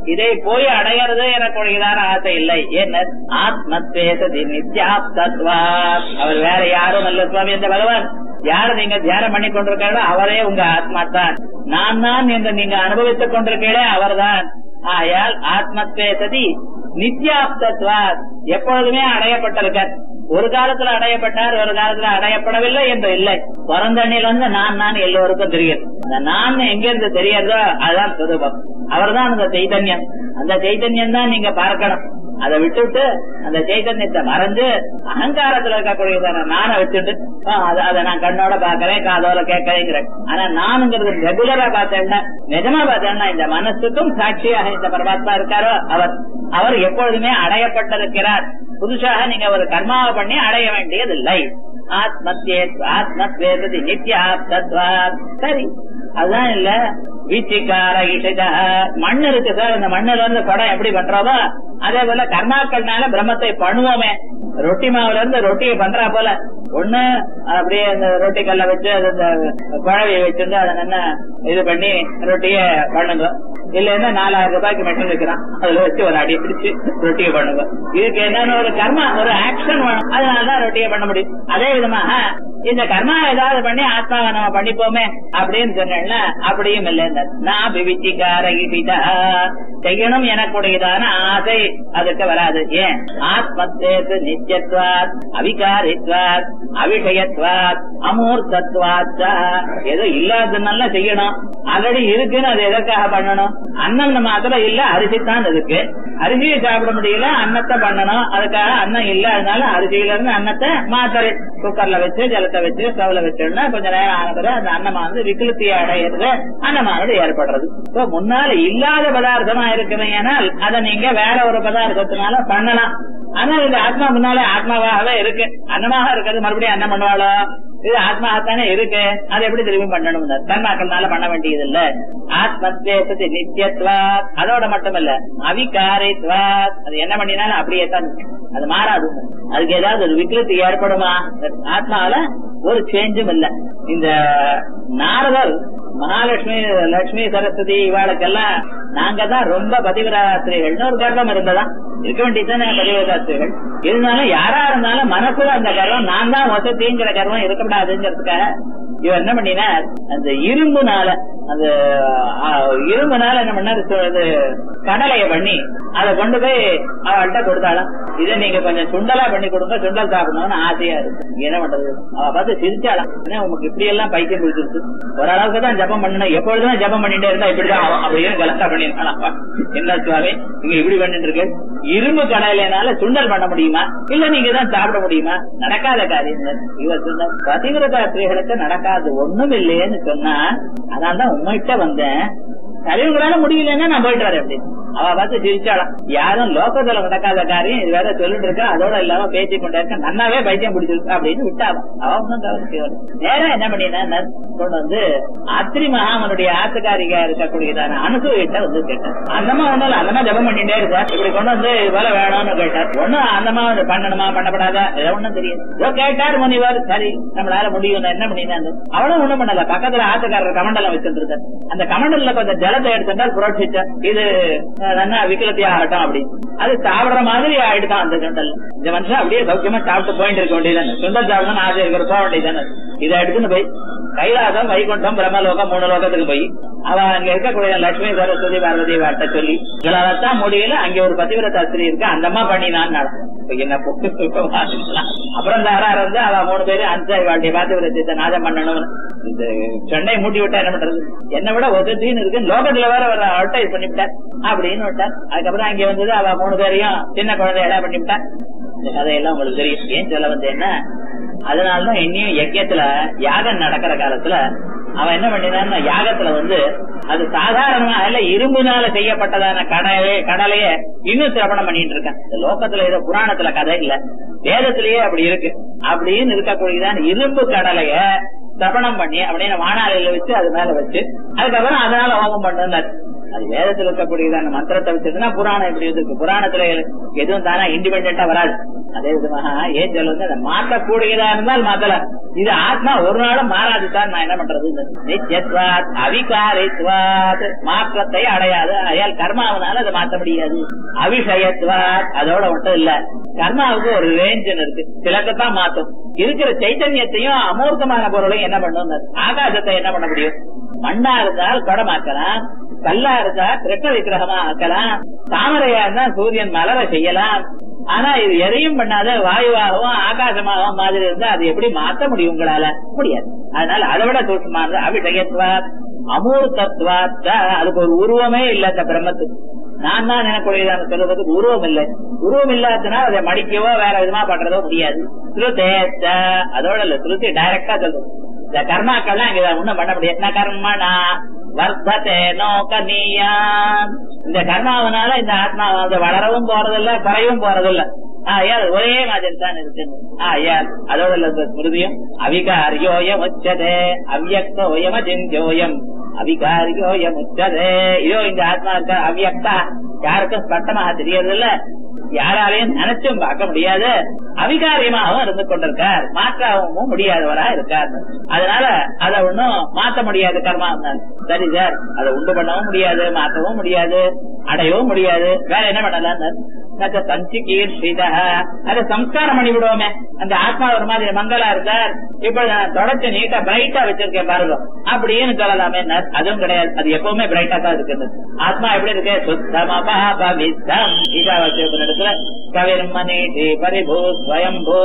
இதை போய் அடையிறது எனக்குரியதான ஆசை இல்லை என்ன ஆத்மத்வேசதி நித்யாப்தத்வா அவர் வேற யாரும் அல்ல சுவாமி இந்த பகவான் யாரு நீங்க தியானம் பண்ணி கொண்டிருக்காங்களோ அவரே உங்க ஆத்மா தான் நான் தான் என்று நீங்க அனுபவித்துக் கொண்டிருக்கீங்களே அவர்தான் ஆயால் ஆத்மத்வேசதி நித்யாப்தத்வா எப்பொழுதுமே அடையப்பட்டிருக்கார் ஒரு காலத்துல அடையப்பட்டார் ஒரு காலத்துல அடையப்படவில்லை என்று இல்லை பிறந்தண்ணில் வந்து நான் நான் எல்லோருக்கும் தெரியும் அந்த நான் எங்க இருந்து தெரியறதோ அதுதான் சுரூபம் அவர்தான் அந்த சைதன்யம் அந்த சைதன்யம் தான் நீங்க பார்க்கணும் அதை விட்டுட்டு அந்த சைதன்யத்தை மறந்து அகங்காரத்துல இருக்கக்கூடியதான நானை வச்சுட்டு ஆ, அத- அதை நான் கண்ணோட பாக்குறேன் காதோட கேட்கறேங்கிறேன் ஆனா நானுங்கிறது ரெகுலரா பார்த்தேன்னா நிஜமா பார்த்தேன்னா இந்த மனசுக்கும் சாட்சியாக இந்த பரமாத்மா இருக்காரோ அவர் அவர் எப்பொழுதுமே அடையப்பட்டிருக்கிறார் புதுசாக நீங்க ஒரு கர்மாவை பண்ணி அடைய வேண்டியதில்லை ஆத்மத்யே ஆத்மத்வேததி நித்யாப்தத்வா சரி அதுதான் இல்ல வீச்சிக்கார இசைதா மண் இருக்கு சார் அந்த மண்ணுல இருந்து படம் எப்படி பண்றோமோ அதே போல கர்மாக்கள்னால பிரம்மத்தை பண்ணுவோமே ரொட்டி மாவுல இருந்து ரொட்டியை பண்றா போல ஒண்ணு அப்படியே அந்த ரொட்டி கல்ல வச்சு அது அந்த குழவையை வச்சிருந்து அதை நல்லா இது பண்ணி ரொட்டிய பண்ணுங்க இல்லன்னா நாலாயிரம் ரூபாய்க்கு மெஷின் வைக்கிறான் அதுல வச்சு ஒரு அடி பிடிச்சு ரொட்டியை பண்ணுங்க இதுக்கு என்னன்னு ஒரு கர்மா ஒரு ஆக்ஷன் வேணும் அதனாலதான் ரொட்டியை பண்ண முடியும் அதே விதமாக இந்த கர்மா ஏதாவது பண்ணி ஆத்மாவை நம்ம பண்ணிப்போமே அப்படின்னு சொன்னேன்னா அப்படியும் இல்லை நான் பிவிச்சிக்கார ஈட்டிதா செய்யணும் எனக்குடையதான ஆசை அதுக்கு வராது ஏன் ஆத்மத்தேது நித்தியத்வாத் அவிகாரித்வாத் அவிஷயத்வாத் அமூர்த்தத்வாத் ஏதோ இல்லாததுனால செய்யணும் ஆல்ரெடி இருக்குன்னு அது எதற்காக பண்ணணும் அன்னம் நம்ம அதுல இல்ல அரிசி தான் இருக்கு அரிசியை சாப்பிட முடியல அன்னத்தை பண்ணணும் அதுக்காக அன்னம் இல்ல அதனால அரிசியில இருந்து அன்னத்தை மாத்திரை குக்கர்ல வச்சு ஜலத்தை வச்சு ஸ்டவ்ல வச்சோம்னா கொஞ்ச நேரம் ஆன பிறகு அந்த அன்னமா வந்து விக்கிருத்தி அடையிறது அன்னமானது ஏற்படுறது So, முன்னால இல்லாத பதார்த்தமா இருக்குமே ஆனால் அதை நீங்க வேற ஒரு பதார்த்தத்தினால பண்ணலாம் ஆனால் இந்த ஆத்மா முன்னாலே ஆத்மாவாகவே இருக்கு அன்னமாக இருக்கிறது மறுபடியும் அன்னம் பண்ணுவாளோ இது ஆத்மாகத்தானே இருக்கு அதை எப்படி திரும்பி பண்ணணும் தன்மாக்கள்னால பண்ண வேண்டியது இல்ல ஆத்மத்வேசத்து நித்தியத்வா அதோட மட்டுமல்ல அவிகாரித்வா அது என்ன பண்ணினாலும் அப்படியே தான் இருக்கு. அது மாறாது அதுக்கு ஏதாவது ஒரு விக்கிருத்தி ஏற்படுமா ஆத்மாவில ஒரு சேஞ்சும் இல்ல இந்த நாரதர் மகாலட்சுமி லட்சுமி சரஸ்வதி இவாளுக்கெல்லாம் நாங்க தான் ரொம்ப பதிவிராசிரிகள்னு ஒரு கர்வம் இருந்ததா இருக்க வேண்டியதுதானே பதிவிராசிரிகள் இருந்தாலும் யாரா இருந்தாலும் மனசுல அந்த கர்வம் நான் தான் வசதிங்கிற கர்வம் இருக்கக்கூடாதுங்கிறதுக்காக இவர் என்ன பண்ணினார் அந்த இரும்புனால அந்த ஆ, இரும்புனால என்ன பண்ணாரு சு- இது கடலைய பண்ணி அதை கொண்டு போய் அவள்கிட்ட கொடுத்தாளாம் இதை நீங்க கொஞ்சம் சுண்டலா பண்ணி கொடுங்க சுண்டல் சாப்பிடணும்னு ஆசையா இருக்கு என்ன பண்றது அவ பார்த்து சிரிச்சாளாம் ஏன்னா உமக்கு இப்படி எல்லாம் பைத்தியம் பிடிச்சிருக்கு ஓரளவுக்கு தான் ஜபம் பண்ணணும் எப்பொழுதும் ஜபம் பண்ணிட்டே இருந்தா இப்படிதான் ஆகும் அப்படின்னு கலக்கா பண்ணிருக்கலாம் என்ன சுவாமி நீங்க இப்படி பண்ணிட்டு இருக்கு இரும்பு கடையிலனால சுண்டல் பண்ண முடியுமா இல்ல நீங்க தான் சாப்பிட முடியுமா நடக்காத காரியம் இவர் சொன்ன பதிவிரதா ஸ்திரீகளுக்கு நடக்காது ஒண்ணும் இல்லையேன்னு சொன்னா அதனால தான் உண்மைகிட்ட வந்தேன் தலைவங்களால முடியலன்னா நான் போயிட்டு வரேன் அப்படி அவ பார்த்து சிரிச்சாளாம் யாரும் லோகத்துல நடக்காத காரியம் இது வேற சொல்லிட்டு இருக்கா அதோட இல்லாம பேசிக் கொண்டே இருக்க நன்னாவே பைத்தியம் பிடிச்சிருக்கு அப்படின்னு விட்டாவ அவ ஒன்னும் கவனிச்சு நேரம் என்ன பண்ணினா கொண்டு வந்து அத்திரி மகாமனுடைய ஆத்துக்காரிகா இருக்கக்கூடியதான அனுசூயிட்ட வந்து கேட்டார் அந்தமா ஒண்ணும் இல்ல அந்தமா ஜபம் பண்ணிட்டே இருக்கா இப்படி கொண்டு வந்து இது போல வேணும்னு கேட்டார் ஒண்ணும் அந்தமா இது பண்ணணுமா பண்ணப்படாதா ஏதோ ஒண்ணும் தெரியும் ஏதோ கேட்டார் முனிவர் சரி நம்மளால முடியும் என்ன பண்ணினா அவளும் ஒண்ணும் பண்ணல பக்கத்துல ஆத்துக்காரர் கமண்டலம் வச்சிருந்தார் அந்த கமண்டல்ல கொஞ்சம் ஜலத்தை எடுத்துட்டா புரோட்சிச்சார் இது அஹ், நல்லா விக்கலத்தி ஆகட்டும் அப்படின்னு அது சாப்பிடுற மாதிரி ஆயிடுதான் அந்த சுண்டல் இந்த மனுஷன் அப்படியே சௌக்கியமா சாப்பிட்டு போயிட்டு இருக்க வேண்டியதானே சுண்டல் சாப்பிடணும் ஆசை இருக்கிற போக வேண்டியதானே இதை எடுத்துன்னு போய் கைலாசம் வைகுண்டம் பிரம்மலோகம் மூணு லோகத்துக்கு போய் அவ அங்க இருக்கக்கூடிய லட்சுமி சரஸ்வதி பார்வதி வாட்ட சொல்லி இவளாலத்தான் முடியல அங்க ஒரு பதிவிரதா ஸ்திரீ இருக்கு அந்த அம்மா பண்ணினான்னு நடக்கும் இப்ப என்ன போட்டு வாசிக்கலாம். அப்புறம் இந்த அறார் வந்து அவ மூணு பேரு அஞ்சு வாட்டி பாத்திவிரத்தை நாதம் பண்ணணும் இந்த சென்னை மூட்டி விட்டா என்ன பண்றது என்ன விட ஒதுத்தின்னு இருக்கு லோகத்துல வேற ஒரு அட்வைஸ் பண்ணிவிட்டார் அப்படின்னு விட்டார் அதுக்கப்புறம் அங்க வந்தது அவ மூணு பேரையும் சின்ன குழந்தை எல்லாம் பண்ணிவிட்டா இந்த கதையெல்லாம் உங்களுக்கு தெரியும் ஏன் சொல்ல வந்தேன்னா அதனாலதான் இன்னும் யஜ்யத்துல யாகம் நடக்கிற காலத்துல அவன் என்ன பண்ணினான்னா யாகத்துல வந்து அது சாதாரணமா இல்ல இரும்புனால செய்யப்பட்டதான கடலை கடலைய இன்னும் சிரவணம் பண்ணிட்டு இருக்கான் இந்த லோகத்துல ஏதோ புராணத்துல கதை இல்ல வேதத்திலேயே அப்படி இருக்கு அப்படின்னு இருக்கக்கூடியதான் இரும்பு கடலைய சிரவணம் பண்ணி அப்படின்னு வானாலையில வச்சு அது மேல வச்சு அதுக்கப்புறம் அதனால ஹோமம் பண்ணுனார் அது வேதத்துல இருக்கக்கூடியதான மந்திரத்தை வச்சுட்டுனா புராணம் எப்படி இருக்கு புராணத்துல எதுவும் தானா இண்டிபெண்டா வராது அதே விதமாக ஏஞ்சல் வந்து அதை மாற்றக்கூடியதா இருந்தால் மாத்தலாம் இது ஆத்மா ஒரு நாளும் மாறாது சார் நான் என்ன பண்றது நித்தியத்வாத் அவிகாரித்வாத் மாற்றத்தை அடையாது அயால் கர்மாவனால அதை மாற்ற முடியாது அவிஷயத்வாத் அதோட மட்டும் இல்ல கர்மாவுக்கு ஒரு ரேஞ்ச் இருக்கு சிலக்கத்தான் மாத்தும் இருக்கிற சைத்தன்யத்தையும் அமூர்த்தமான பொருளையும் என்ன பண்ணும் ஆகாசத்தை என்ன பண்ண முடியும் மண்ணா இருந்தால் குடமாக்கலாம் கல்லா இருந்தா கிருஷ்ண விக்கிரகமா ஆக்கலாம் தாமரையா இருந்தா சூரியன் மலர செய்யலாம் ஆனா இது எதையும் பண்ணாத வாயுவாகவும் ஆகாசமாகவும் மாதிரி இருந்தா அது எப்படி மாத்த முடியும் உங்களால முடியாது அதனால அதை விட சூட்சமானது அபிஷயத்வா அமூர்த்தத்வாத்த அதுக்கு ஒரு உருவமே இல்ல இந்த பிரம்மத்துக்கு நான் தான் எனக்குரியதான சொல்றதுக்கு உருவம் இல்லை உருவம் இல்லாததுனா அதை மடிக்கவோ வேற விதமா பண்றதோ முடியாது ஸ்ருதேத்த அதோட இல்ல ஸ்ருதி டைரக்டா சொல்றது இந்த கர்மாக்கள்லாம் இங்க ஒண்ணும் பண்ண முடியாது என்ன கர்மனா வர்த்ததே நோக்கனியான் இந்த கர்மாவனால இந்த ஆத்மா வந்து வளரவும் போறதில்ல குறையும் போறதில்ல ஆயால் ஒரே மாதிரி தான் இருக்கு ஆயால் அதோட இல்ல இந்த ஸ்மிருதியும் அவிகாரியோயம் உச்சதே அவ்யக்தோயம் அஜிஞ்சோயம் அவிகாரியோயம் உச்சதே இதோ இந்த ஆத்மா இருக்க அவ்யக்தா யாருக்கும் ஸ்பட்டமாக தெரியறது இல்ல யாராலையும் நினைச்சும் பார்க்க முடியாது அவிகாரியமாகவும் இருந்து கொண்டிருக்கார் மாற்றவும் முடியாதவரா இருக்கார் அதனால அதை ஒண்ணும் மாத்த முடியாது கர்மா சரி சார் அதை உண்டு பண்ணவும் முடியாது மாற்றவும் முடியாது அடையவும் முடியாது வேற என்ன பண்ணலாம் சஞ்சிகீர்ஷிதா அதை சம்ஸ்காரம் பண்ணி விடுவோமே அந்த ஆத்மா ஒரு மாதிரி மங்களா இருக்கார் இப்ப நான் தொடச்சு நீட்டா பிரைட்டா வச்சிருக்கேன் பாருங்க அப்படின்னு சொல்லலாமே அதுவும் கிடையாது அது எப்பவுமே பிரைட்டா தான் இருக்குது ஆத்மா எப்படி இருக்கு சுத்தமபாபவித்தம் ஈஷாவாசியத்துல கவிர் மனிஷி பரிபூ ஸ்வயம்பூ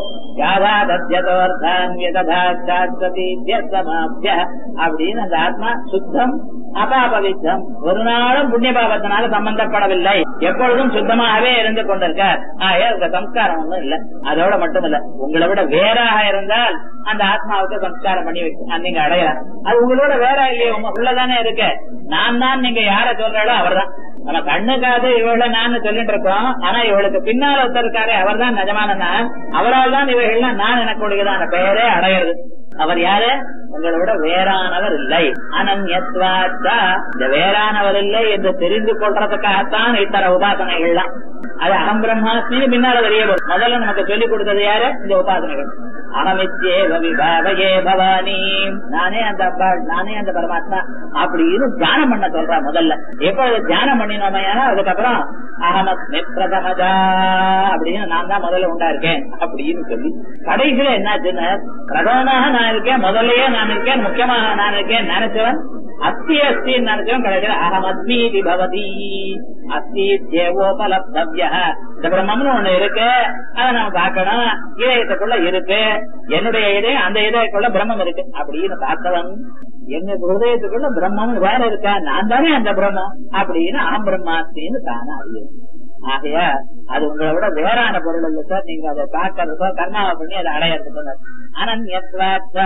அப்படின்னு அந்த ஆத்மா சுத்தம் அபாபவித்தம் ஒரு நாளும் புண்ணிய பாபத்தினால சம்பந்தப்படவில்லை எப்பொழுதும் சுத்தமாகவே இருந்து கொண்டிருக்கார் ஆக சம்ஸ்காரம் ஒன்றும் இல்ல அதோட மட்டும் இல்ல உங்களை விட வேறாக இருந்தால் அந்த ஆத்மாவுக்கு சம்ஸ்காரம் பண்ணி வைக்க நீங்க அடையலாம் அது உங்களோட வேற இல்லையே உங்க உள்ளதானே இருக்க நான் தான் நீங்க யார சொல்றாளோ அவர்தான் நம்ம கண்ணுக்காது இவள நான் சொல்லிட்டு இருக்கோம் ஆனா இவளுக்கு பின்னால் ஒருத்தருக்காரு அவர் தான் நிஜமான நான் அவரால் தான் இவைகள்லாம் நான் எனக்கு உடையதான பெயரே அடையிறது அவர் யாரு உங்களை விட வேறானவர் இல்லை அனன்யத்வாச்சா இந்த வேறானவர் இல்லை என்று தெரிந்து கொள்றதுக்காகத்தான் இத்தர உபாசனைகள்லாம் அது அகம் பிரம்மாஸ்மி பின்னால தெரிய வரும் முதல்ல நமக்கு சொல்லிக் கொடுத்தது யாரு இந்த உபாசனைகள் அகமித்யேவ விபாவயே பவானி நானே அந்த அப்பா நானே அந்த பரமாத்மா அப்படின்னு தியானம் பண்ண சொல்றா முதல்ல எப்பொழுது தியானம் பண்ணினோமையானா அதுக்கப்புறம் அகமஸ்மி பிரதமஜா அப்படின்னு நான் தான் முதல்ல உண்டா இருக்கேன் அப்படின்னு சொல்லி கடைசியில என்னாச்சுன்னு பிரதமனாக நான் இருக்கேன் முதல்லயே நான் இருக்கேன் முக்கியமாக நான் இருக்கேன் நினைச்சவன் அஸ்தி அஸ்தி நினைச்சவன் கடைசியில அகம் அஸ்மீதி பவதி அஸ்தி தேவோபலப்தவ்ய இந்த பிரம்மம்னு ஒண்ணு இருக்கு அதை நம்ம பார்க்கணும் இதயத்துக்குள்ள இருக்கு என்னுடைய இதயம் அந்த இதயத்துக்குள்ள பிரம்மம் இருக்கு அப்படின்னு பார்த்தவன் எங்க ஹிருதயத்துக்குள்ள பிரம்மம் வேற இருக்கா நான் தானே அந்த பிரம்மம் அப்படின்னு ஆம் பிரம்மாஸ்தின்னு தானே அறியும் ஆகையா அது உங்களை விட வேறான பொருள் இல்லை சார் நீங்க அதை பார்க்கறதுக்கோ கர்மாவை பண்ணி அதை அடையறதுக்கோ அனன்யத்வாச்ச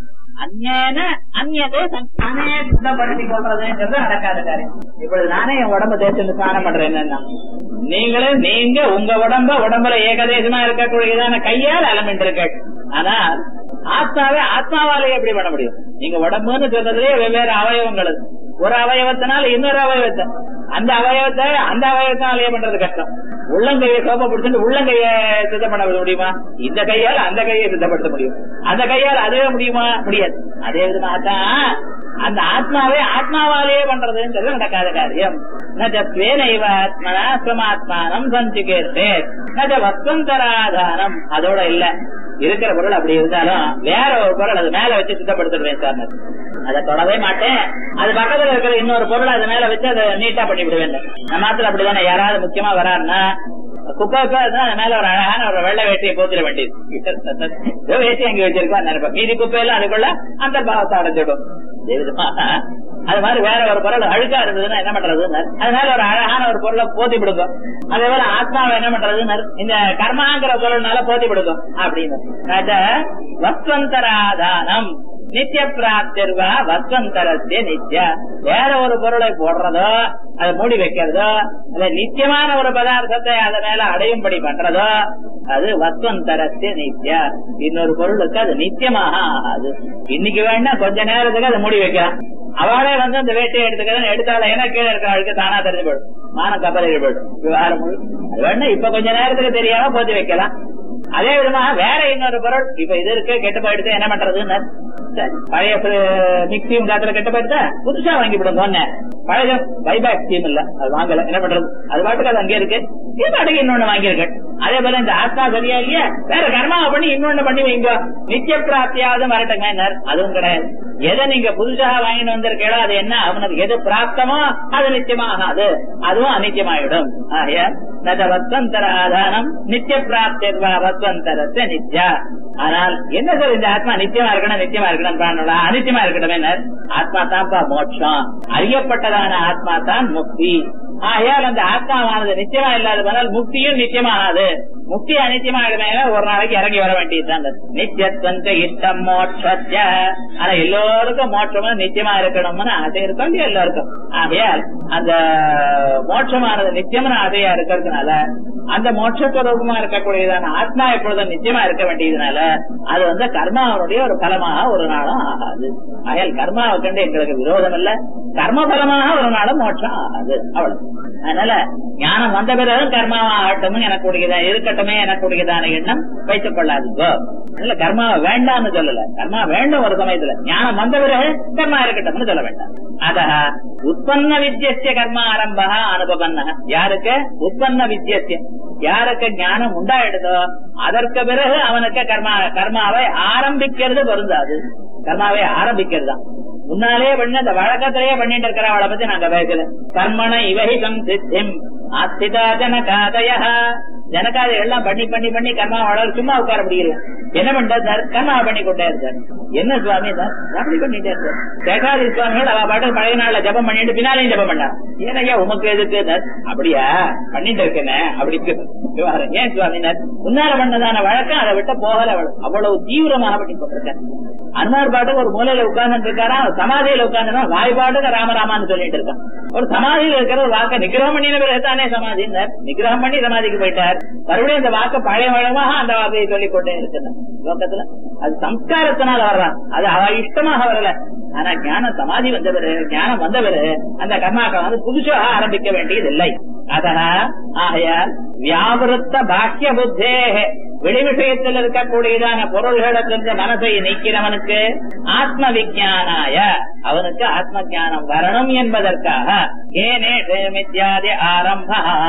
அந்நேன அந்நதே தானே சுத்தப்படுத்தி கொள்றதுங்கிறது நடக்காத காரியம் இப்பொழுது நானே என் உடம்ப தேய்ச்சி ஸ்நானம் பண்றேன் என்னன்னா நீங்களே நீங்க உங்க உடம்ப உடம்புல ஏகதேசமா இருக்கக்கூடியதான கையால் அலமின்றிருக்கள் ஆனா ஆத்மாவே ஆத்மாவாலே எப்படி பண்ண முடியும் நீங்க உடம்புன்னு சொல்றதுலயே வெவ்வேறு அவயவங்கள் ஒரு அவயவத்தினால இன்னொரு அவயவத்தை அந்த அவயவத்தை அந்த அவயவத்தினாலேயே பண்றது கஷ்டம் உள்ளங்கையை சோப்ப பிடிச்சிட்டு உள்ளங்கைய சுத்தம் பண்ண முடியுமா இந்த கையால் அந்த கையை சுத்தப்படுத்த முடியும் அந்த கையால் அதுவே முடியுமா முடியாது அதே விதமா தான் அந்த ஆத்மாவே ஆத்மாவாலேயே பண்றதுன்றது நடக்காத காரியம் நஜத்வேனைவ ஆத்மனா சுமாத்மானம் சஞ்சிகேத்தே நஜ வஸ்வந்தராதானம் அதோட இல்ல இருக்கிற பொருள் அப்படி இருந்தாலும் வேற ஒரு பொருள் அது மேல வச்சு சுத்தப்படுத்திடுவேன் சார் அதை தொடவே மாட்டேன் அது பக்கத்துல இருக்கிற இன்னொரு பொருள் அது மேல வச்சு அதை நீட்டா பண்ணி விடுவேன் நம்ம மாத்திரம் அப்படிதானே யாராவது முக்கியமா வராருன்னா குப்பை மேல ஒரு அழகான ஒரு வெள்ளை வேட்டியை போத்திர வேண்டியது வேட்டி அங்க வச்சிருக்கா நினைப்பேன் மீதி குப்பையெல்லாம் அதுக்குள்ள அந்த பாவத்தை அடைஞ்சிடும் அது மாதிரி வேற ஒரு பொருள் அழுக்கா இருந்ததுன்னா என்ன பண்றது அதனால ஒரு அழகான ஒரு பொருளை போதி விடுக்கும் அதே போல ஆத்மாவை என்ன பண்றது இந்த கர்மாங்கிற பொருள்னால போதி விடுக்கும் அப்படின்னு வஸ்வந்தராதானம் நித்திய பிராப்திர்வா வஸ்வந்தரஸ்ய நித்ய வேற ஒரு பொருளை போடுறதோ அதை மூடி வைக்கிறதோ அல்ல நித்தியமான ஒரு பதார்த்தத்தை அத மேல அடையும்படி பண்றதோ அது வஸ்வந்தரஸ்ய நித்யா இன்னொரு பொருளுக்கு அது நித்தியமாக ஆகாது இன்னைக்கு வேணா கொஞ்ச நேரத்துக்கு அதை மூடி வைக்கலாம் அவளே வந்து அந்த வேட்டையை எடுத்துக்கிறேன் எடுத்தால ஏன்னா கீழே இருக்கிறவளுக்கு தானா தெரிஞ்சு போயிடும் மானம் கப்பல் போயிடும் விவகாரம் முழு. அது வேணா இப்ப கொஞ்ச நேரத்துக்கு தெரியாம போத்தி வைக்கலாம் அதே விதமா வேற இன்னொரு பொருள் இப்ப இது இருக்கு கெட்டு போயிடுது என்ன பண்றதுன்னு சரி, பழைய மிக்சியும் காத்துல கெட்டு போயிடுதா புதுசா வாங்கி விடுங்க சொன்னேன் பழைய பைபேக் ஸ்கீம் இல்ல அது வாங்கல என்ன பண்றது அது பாட்டுக்கு அது அங்கே இருக்கு இது பாட்டுக்கு இன்னொன்னு வாங்கியிருக்கேன் அதே போல இந்த ஆத்மா சரியா இல்லையா வேற கர்மாவை பண்ணி இன்னொன்னு பண்ணி வைங்க நித்திய பிராப்தியாவது வரட்டுங்க அதுவும் கிடையாது எதை நீங்க புதுசாக வாங்கிட்டு வந்திருக்கீங்களோ அது என்ன அவனுக்கு எது பிராப்தமோ அது நிச்சயமாகாது அதுவும் அநித்தியமாயிடும் ஆகிய நத வத்வந்தர ஆதானம் நித்திய பிராப்திர்வா வத்வந்தரத்தை நித்யா ஆனால் என்ன சார் இந்த ஆத்மா நித்தியமா இருக்கணும் நித்தியமா இருக்கணும் அனித்தியமா இருக்கட்டும் ஆத்மா தான்ப்பா மோட்சம் அறியப்பட்டதான ஆத்மா தான் முக்தி ஆகையால் அந்த ஆத்மாவானது நிச்சயமா இல்லாத போனால் முக்தியும் நிச்சயமாகாது முக்தி அனித்தியமாகிடுமே ஒரு நாளைக்கு இறங்கி வர வேண்டியதுதான் நித்தியத்வந்த இஷ்டம் மோட்சத்ய ஆனா எல்லோருக்கும் மோட்சமும் நிச்சயமா இருக்கணும்னு ஆசை இருக்கும் இல்லையா எல்லாருக்கும் ஆகையால் அந்த மோட்சமானது நிச்சயமான ஆசையா இருக்கிறதுனால அந்த மோட்சஸ்வரூபமா இருக்கக்கூடியதான ஆத்மா எப்பொழுதும் நிச்சயமா இருக்க வேண்டியதுனால அது வந்து கர்மாவனுடைய ஒரு பலமாக ஒரு நாளும் ஆகாது ஆகையால் கர்மாவை கண்டு எங்களுக்கு விரோதம் இல்ல கர்ம பலமாக ஒரு நாளும் மோட்சம் ஆகாது அவ்வளவு அதனால ஞானம் வந்த பிறகு கர்மாவா ஆகட்டும் எனக்கூடியதா இருக்கட்டுமே எனக்கூடியதான எண்ணம் வைத்துக் கொள்ளாதுங்கோ இல்ல கர்மாவை வேண்டாம்னு சொல்லல கர்மா வேண்டும் ஒரு சமயத்துல ஞானம் வந்த பிறகு கர்மா இருக்கட்டும்னு சொல்ல வேண்டாம் அத உற்பன்ன வித்தியசிய கர்மா ஆரம்பா அனுபவன்ன யாருக்கு உற்பன்ன வித்தியசிய யாருக்கு ஞானம் உண்டாயிடுதோ அதற்கு பிறகு அவனுக்கு கர்மா கர்மாவை ஆரம்பிக்கிறது பொருந்தாது கர்மாவை ஆரம்பிக்கிறதுதான் முன்னாலே பண்ண அந்த வழக்கத்திலேயே பண்ணிட்டு இருக்கிறவளை பத்தி நாங்க பேசல கர்மண இவஹிதம் சித்திம் ஆஸ்திதா ஜனகாதய ஜனகாதை எல்லாம் பண்ணி பண்ணி பண்ணி கர்மா வளர் சும்மா உட்கார முடியல என்ன பண்றாரு சார் கர்மா பண்ணி கொண்டே இருக்கார் என்ன சுவாமி சார் அப்படி பண்ணிட்டே இருக்கார் சேகாதி சுவாமிகள் அவ பாட்டு பழைய நாள்ல ஜபம் பண்ணிட்டு பின்னாலையும் ஜபம் பண்ணார் ஏனையா உமக்கு எதுக்கு சார் அப்படியா பண்ணிட்டு இருக்கேனே அப்படி இருக்கு விவகாரம் ஏன் சுவாமினார் முன்னால பண்ணதான வழக்கம் அதை விட்டு போகல அவள் அவ்வளவு தீவிரமாக பண்ணி கொண்டிருக்கேன் அனுமார் பாட்டுக்கு ஒரு மூலையில உட்கார்ந்து இருக்காரா சமாதியில உட்கார்ந்து வாய் பாட்டுக்கு ராமராமான்னு சொல்லிட்டு இருக்கான் ஒரு சமாதியில இருக்கிற ஒரு வாக்க நிகிரகம் பண்ணின பிறகு தானே சமாதி நிகிரகம் பண்ணி சமாதிக்கு போயிட்டார் மறுபடியும் அந்த வாக்க பழைய வழமாக அந்த வாக்கையை சொல்லிக் கொண்டே இருக்கிறார் லோகத்துல அது சம்ஸ்காரத்தினால வர்றான் அது அவ இஷ்டமாக வரல ஆனா ஞானம் சமாதி வந்த பிறகு ஞானம் வந்த பிறகு அந்த கர்மாக்கள் வந்து புதுசாக ஆரம்பிக்க வேண்டியதில்லை அதன ஆகையால் வியாபருத்த பாக்கிய புத்தே வெளி விஷயத்தில் இருக்கக்கூடியதான பொருள்களிலிருந்து மனசை நீக்கிறவனுக்கு ஆத்ம விஜயானாய அவனுக்கு ஆத்ம ஞானம் வரணும் என்பதற்காக ஏனே மித்யாதி ஆரம்ப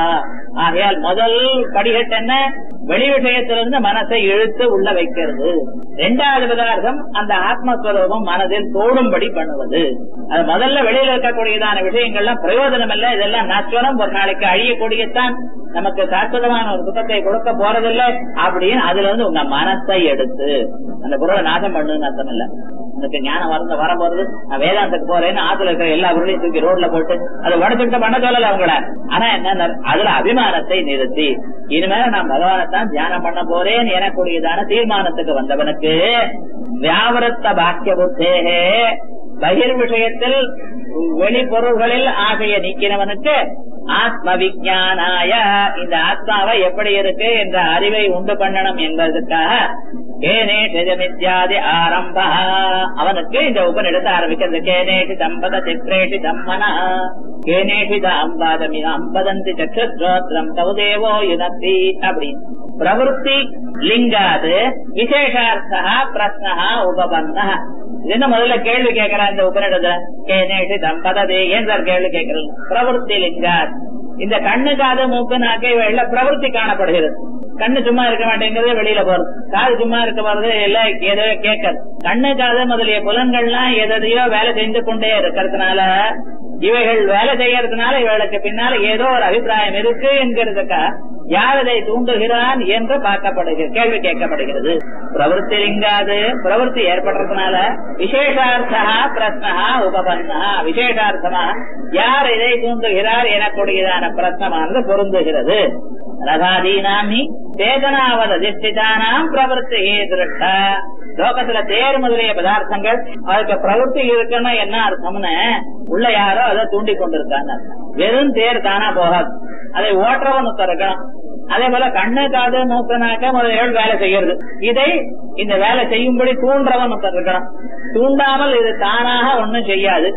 ஆகையால் முதல் படிகட்டு என்ன வெளி விஷயத்திலிருந்து மனசை இழுத்து உள்ள வைக்கிறது இரண்டாவது பதார்த்தம் அந்த ஆத்மஸ்வரூபம் மனதில் தோடும்படி பண்ணுவது அது முதல்ல வெளியில இருக்கக்கூடியதான விஷயங்கள்லாம் பிரயோஜனம் இல்ல இதெல்லாம் நஸ்வரம் ஒரு நாளைக்கு அழியக்கூடியத்தான் நமக்கு சாஸ்வதமான ஒரு சுத்தத்தை கொடுக்க போறதில்லை அப்படின்னு அதுல இருந்து உங்க மனசை எடுத்து அந்த பொருளை நாசம் பண்ணுன்னு அர்த்தம் இல்ல எனக்கு ஞானம் வரந்த வர போறது நான் வேதாந்தத்துக்கு போறேன்னு ஆத்துல இருக்கிற எல்லா பொருளையும் தூக்கி ரோட்ல போட்டு அதை உடச்சுட்டு பண்ண சொல்லல அவங்கள ஆனா என்ன அதுல அபிமானத்தை நிறுத்தி இனிமேல நான் பகவானைத்தான் தியானம் பண்ண போறேன் எனக்கூடியதான தீர்மானத்துக்கு வந்தவனுக்கு வியாபரத்த பாக்கிய புத்தேகே பகிர் விஷயத்தில் வெளிப்பொருள்களில் ஆசைய நீக்கினவனுக்கு ஆத்ம விஜயானாய இந்த ஆத்மாவை எப்படி இருக்கு என்ற அறிவை உண்டு பண்ணணும் என்பதற்காக கேனேஷித்யாதி ஆரம்ப அவனுக்கு இந்த உபநிடத்தை ஆரம்பிக்கிறது கேனேஷி தம்பத சித்ரேஷி தம்மன கேனேஷி அம்பாதமி அம்பதந்தி சக்ஷஸ்ரோத்ரம் தவுதேவோ யுனத்தி அப்படின்னு பிரவருத்தி லிங்காது விசேஷார்த்தா பிரஸ்னா உபபன்ன என்ன முதல்ல கேள்வி கேட்கிற இந்த உபநிடத கேனேஷி தம்பதே ஏன் சார் கேள்வி கேட்கிறது பிரவருத்தி லிங்காத் இந்த கண்ணு காது மூக்கு நாக்கை வெள்ள பிரவருத்தி காணப்படுகிறது கண்ணு சும்மா இருக்க மாட்டேங்கிறது வெளியில போறது காது சும்மா இருக்க போறது எல்லாம் ஏதோ கேட்கறது கண்ணு காது முதலிய புலன்கள்லாம் எதையோ வேலை செஞ்சு கொண்டே இருக்கிறதுனால இவைகள் வேலை செய்யறதுனால இவர்களுக்கு பின்னால ஏதோ ஒரு அபிப்பிராயம் இருக்கு என்கிறதுக்கா யார் இதை தூண்டுகிறான் என்று பார்க்கப்படுகிறது கேள்வி கேட்கப்படுகிறது பிரவருத்தி லிங்காது பிரவருத்தி ஏற்படுறதுனால விசேஷார்த்தா பிரஸ்னா உபபன்னா விசேஷார்த்தமா யார் இதை தூண்டுகிறார் எனக்கூடியதான பிரஸ்னமானது பொருந்துகிறது ரதாதீனாமி சேதனாவத திஷ்டிதானாம் பிரவருத்தி திருஷ்டா லோகத்துல தேர் முதலிய பதார்த்தங்கள் அதுக்கு பிரவருத்தி இருக்குன்னா என்ன அர்த்தம்னு உள்ள யாரோ அதை தூண்டி கொண்டிருக்காங்க வெறும் தேர் தானா போகாது அதை ஓட்டுறவன் இருக்கணும் அதே போல கண்ணு காது மூக்கு நாக்க முதலில் வேலை செய்யறது இதை இந்த வேலை செய்யும்படி தூண்டுறவன் இருக்கணும் தூண்டாமல் இது தானாக ஒண்ணும் செய்யாது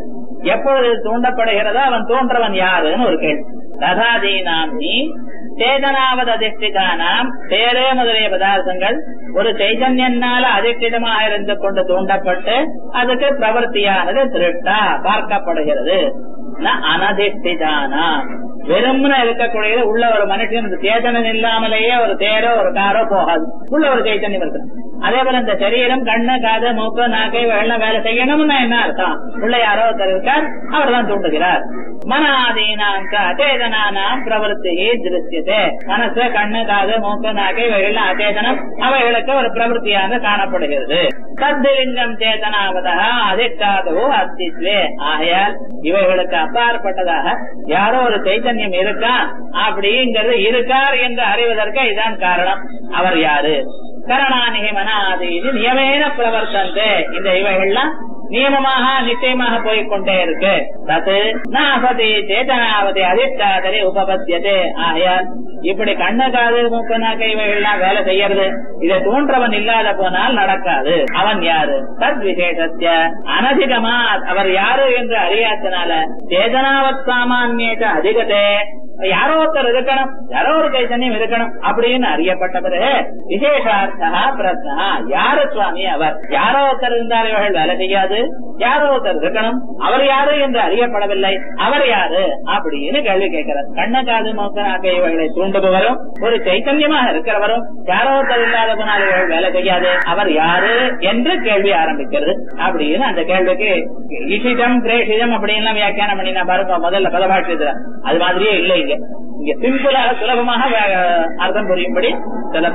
எப்பொழுது தூண்டப்படுகிறதோ அவன் தோன்றவன் யாருன்னு ஒரு கேள்வி ததாதீனாம் நீ சேதனாவது அதிஷ்டிதானாம் தேரே முதலிய பதார்த்தங்கள் ஒரு சைதன்யனால அதிஷ்டிதமாக இருந்து கொண்டு தூண்டப்பட்டு அதுக்கு பிரவர்த்தியானது திருட்டா பார்க்கப்படுகிறது ந அனதிஷ்டிதானா வெறும்னு இருக்கக்கூடியது உள்ள ஒரு மனுஷன் இந்த சேதனம் இல்லாமலேயே ஒரு தேரோ ஒரு காரோ போகாது உள்ள ஒரு சைத்தன்யம் இருக்கு அதே போல இந்த சரீரம் கண்ணு காது மூக்கு நாக்கை வெள்ளம் வேலை செய்யணும்னா என்ன அர்த்தம் உள்ள யாரோ ஒருத்தர் இருக்கார் அவர் தான் தூண்டுகிறார் மனாதீனாம் அச்சேதனானாம் பிரவருத்தி திருஷ்யத்தே மனசு கண்ணு காது மூக்கு நாக்கை வெள்ளம் அச்சேதனம் அவைகளுக்கு ஒரு பிரவருத்தியாக காணப்படுகிறது தத்திலிங்கம் சேதனாவதா அதிஷ்டாதோ அஸ்தித்வே ஆகையால் இவைகளுக்கு அப்பாற்பட்டதாக யாரோ ஒரு சைத்தன்யம் இருக்கா அப்படிங்கிறது இருக்கார் என்று அறிவதற்கு இதுதான் காரணம் அவர் யாரு கரணானிகை மனாதீதி நியமேன பிரவர்த்தந்தே இந்த இவைகள்லாம் நியமமாக நிச்சயமாக போய்கொண்டே இருக்கு தத்து நாசதி சேதனாவதி அதிஷ்டாதரி உபபத்தியதே ஆகையால் இப்படி கண்ணு காது மூக்கு நாக்கை இவைகள்லாம் வேலை செய்யறது இதை தோன்றவன் இல்லாத போனால் நடக்காது அவன் யாரு தத் விசேஷத்திய அனதிகமா அவர் யாரு என்று அறியாதனால சேதனாவத் சாமானியேத அதிகதே யாரோ ஒருத்தர் இருக்கணும் யாரோ ஒரு கைத்தன்யம் இருக்கணும் அப்படின்னு அறியப்பட்ட பிறகு விசேஷார்த்தா பிரச்சனா யாரு சுவாமி அவர் யாரோ ஒருத்தர் இருந்தால் இவர்கள் வேலை செய்யாது யாரோ ஒருத்தர் இருக்கணும் அவர் யாரு என்று அறியப்படவில்லை அவர் யாரு அப்படின்னு கேள்வி கேட்கிறார் கண்ண காது மூக்க நாக்க இவர்களை தூண்டுபவரும் ஒரு சைத்தன்யமாக இருக்கிறவரும் யாரோ ஒருத்தர் இல்லாத போனால் இவர்கள் வேலை செய்யாது அவர் யாரு என்று கேள்வி ஆரம்பிக்கிறது அப்படின்னு அந்த கேள்விக்கு இஷிதம் பிரேஷிதம் அப்படின்னு வியாக்கியானம் பண்ணினா பாருங்க முதல்ல பதபாட்சியத்துல அது மாதிரியே இல்லை இங்க இங்க சிம்பிளாக சுலபமாக வே- அர்த்தம் புரியும்படி சில